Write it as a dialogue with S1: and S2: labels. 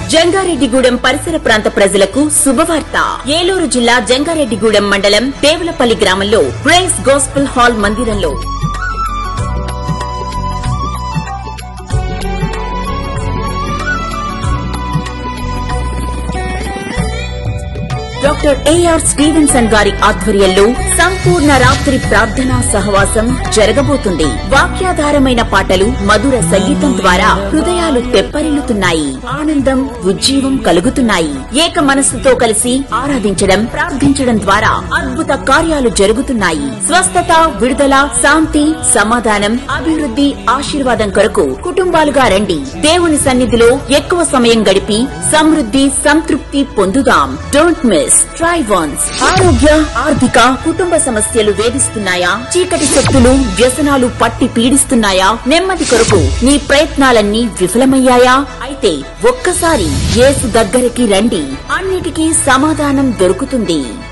S1: జంగారెడ్డిగూడెం పరిసర ప్రాంత ప్రజలకు శుభవార్త ఏలూరు జిల్లా జంగారెడ్డిగూడెం మండలం దేవులపల్లి గ్రామంలో గ్రేస్ గోస్పల్ హాల్ మందిరంలో డాక్టర్ ఏఆర్ స్టీవెన్సన్ గారి ఆధ్వర్యంలో సంపూర్ణ రాత్రి ప్రార్థనా సహవాసం జరగబోతుంది వాక్యాధారమైన పాటలు మధుర సంగీతం ద్వారా హృదయాలు తెప్పరిల్లుతున్నాయి ఆనందం ఉజ్జీవం కలుగుతున్నాయి ఏక మనస్సుతో కలిసి ఆరాధించడం ప్రార్థించడం ద్వారా అద్భుత కార్యాలు జరుగుతున్నాయి స్వస్థత విడుదల శాంతి సమాధానం అభివృద్ధి ఆశీర్వాదం కొరకు కుటుంబాలుగా రండి దేవుని సన్నిధిలో ఎక్కువ సమయం గడిపి సమృద్ధి సంతృప్తి పొందుదాం డోంట్ మిస్ ట్రై వన్స్ ఆరోగ్య ఆర్థిక కుటుంబ సమస్యలు వేధిస్తున్నాయా చీకటి శక్తులు వ్యసనాలు పట్టి పీడిస్తున్నాయా నెమ్మది కొరకు నీ ప్రయత్నాలన్నీ విఫలమయ్యాయా అయితే ఒక్కసారి యేసు దగ్గరికి రండి అన్నిటికీ సమాధానం దొరుకుతుంది